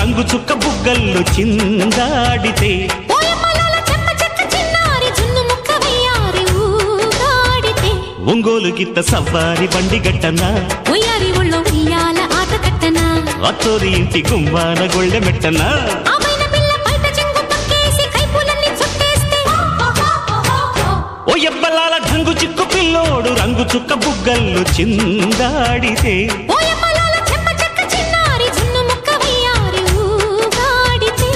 రంగు చుక్క బుగ్గల్లో చిందాడితే ఓయమ్మలాల చెమ్మ చెక్క చిన్నారి జున్ను ముక్క వయ్యారి ఊగాడితే ఒంగోలు గిత్త సవ్వారి బండి గట్టన ఉయ్యారి ఒళ్ళో ఉయ్యాల ఆట కట్టనా అత్తోరి ఇంటి గుమ్మాన గొళ్ళె మెట్టన ఆమెన పిల్ల బయట చెంగు పక్కేసి కైపులన్నీ చుట్టేస్తే ఓ ఎబ్బలాల ఢంగు చిక్కు పిల్లోడు రంగు చుక్క బుగ్గల్లో చిందాడితే ఓయమ్మలాల చెమ్మ చెక్క చిన్నారి జున్ను ముక్క వయ్యారి ఊగాడితే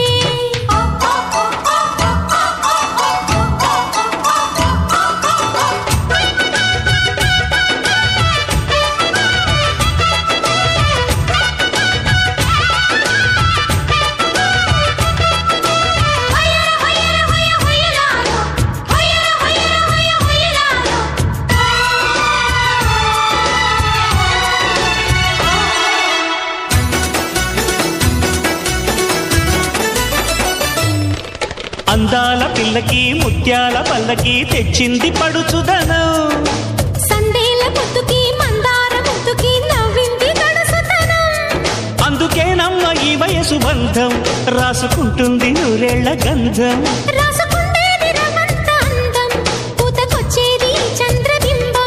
అందాల పిల్లకి ముత్యాల పల్లకి తెచ్చింది పడుచుదనం సందేల ముద్దుకి మందార ముద్దుకి నవ్వింది గడుసుతనం అందుకేనమ్మ ఈ వయసు బంధం రాసుకుంటుంది నూరేళ్ల గంధం రాసుకుండేది రమంత అందం పూతకొచ్చేది చంద్రబింబం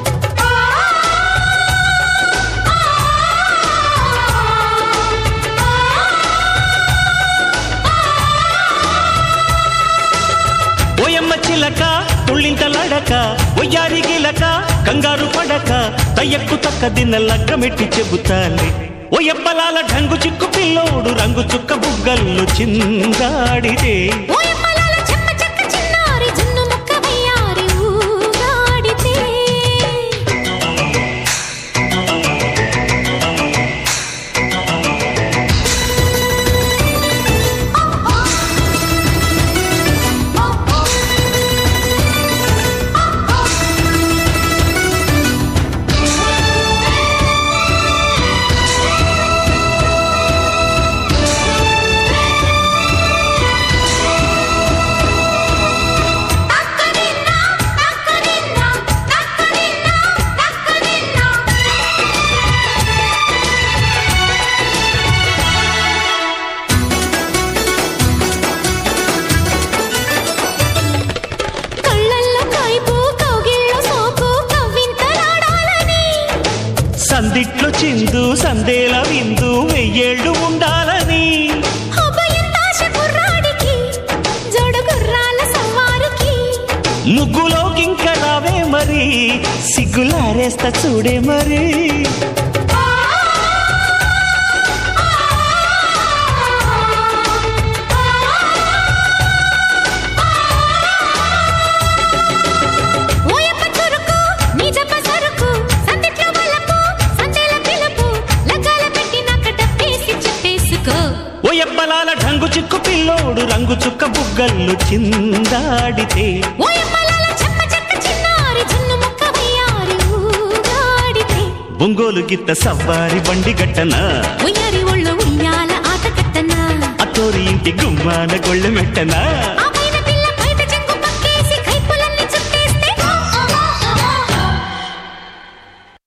ఓయమ్మ చిలక తుళ్ళింతలడక ఒయ్యారి గిలక కంగారు పడక తయ్యక్కు తక్క దిన్న లగ్గమెట్టి చెబుతాలి ఓయబ్బలాల ఢంగు చిక్కు పిల్లోడు రంగు చుక్క బుగ్గల్లో చిందాడితే ఓయమ్మలాల చెమ్మ చెక్క చిన్నారి జున్ను ముక్క వయ్యారి ఊగాడితే కళ్ళల్లో కైపు కౌగిల్లో సోపు కవ్వింతలాడాలని సందిట్లో చిందు సందేల విందు వెయ్యేళ్ళు ఉండాలని అభయంతాశ కుర్రాడికి జోడు గుర్రాల సవారికి ముగ్గులోకింక రావే మరి సిగ్గులారేస్తా చూడే మరి ఓయప్ప చురుకు నీ జప సరుకు సందిట్లో వలపు సందేల పిలుపు లగ్గాల పెట్టి నాక డబ్బేసి చెప్పేసుకో ఓ ఎబ్బలాల ఢంగు చిక్కు పిల్లోడు రంగు చుక్క బుగ్గల్లో చిందాడితే ఓయమ్మలాల చెమ్మ చెక్క చిన్నారి జున్ను ముక్క వయ్యారి ఊగాడితే ఒంగోలు గిత్త సవ్వారి బండి గట్టన ఉయ్యారి ఒళ్ళు ఉయ్యాల ఆట కట్టనా అత్తోరి ఇంటి గుమ్మాన గొళ్ళె మెట్టనా